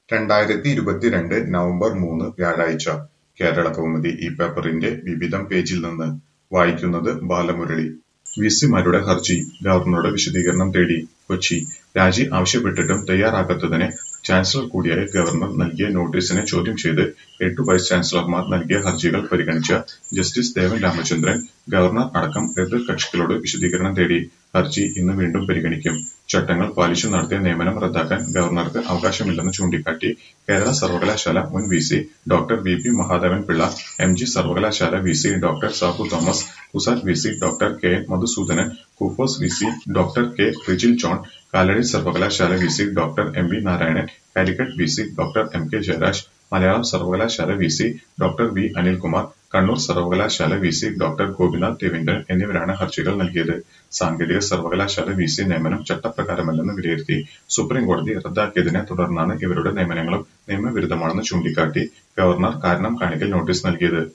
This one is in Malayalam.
രണ്ടായിരത്തി ഇരുപത്തിരണ്ട് നവംബർ മൂന്ന് വ്യാഴാഴ്ച കേരളകൗമുദി ഈ പേപ്പറിന്റെ വിവിധം പേജിൽ നിന്ന് വായിക്കുന്നത് ബാലമുരളി വിസിമാരുടെ ഹർജി ഗവർണറുടെ വിശദീകരണം തേടി കൊച്ചി രാജി ആവശ്യപ്പെട്ടിട്ടും തയ്യാറാകാത്തതിന് ചാൻസലർ കൂടിയായ ഗവർണർ നൽകിയ നോട്ടീസിനെ ചോദ്യം ചെയ്ത് എട്ടു വൈസ് ചാൻസലർമാർ നൽകിയ ഹർജികൾ പരിഗണിച്ച ജസ്റ്റിസ് ദേവൻ രാമചന്ദ്രൻ ഗവർണർ അടക്കം എതിർ കക്ഷികളോട് വിശദീകരണം തേടി ഹർജി ഇന്ന് വീണ്ടും പരിഗണിക്കും ചട്ടങ്ങൾ പാലിച്ചു നടത്തിയ നിയമനം റദ്ദാക്കാൻ ഗവർണർക്ക് അവകാശമില്ലെന്ന് ചൂണ്ടിക്കാട്ടി കേരള സർവകലാശാല മുൻ V C doctor V P Mahadevan Pillai M G സർവകലാശാല V C doctor Sabu Thomas CUSAT V C doctor K Madhusoodanan KUFOS V C doctor K Rijil John Kalady സർവകലാശാല V C doctor M V Narayanan Calicut V C doctor M K Jayaraj Malayalam സർവകലാശാല V C doctor V Anilkumar Kannur സർവകലാശാല V C doctor Gopinath Raveendran എന്നിവരാണ് ഹർജികൾ നൽകിയത് സാങ്കേതിക സർവകലാശാല വി സി നിയമനം ചട്ടപ്രകാരമല്ലെന്ന് വിലയിരുത്തി സുപ്രീംകോടതി റദ്ദാക്കിയതിനെ തുടർന്നാണ് ഇവരുടെ നിയമനങ്ങളും നിയമവിരുദ്ധമാണെന്ന് ചൂണ്ടിക്കാട്ടി ഗവർണർ കാരണം കാണിക്കൽ നോട്ടീസ് നൽകിയത്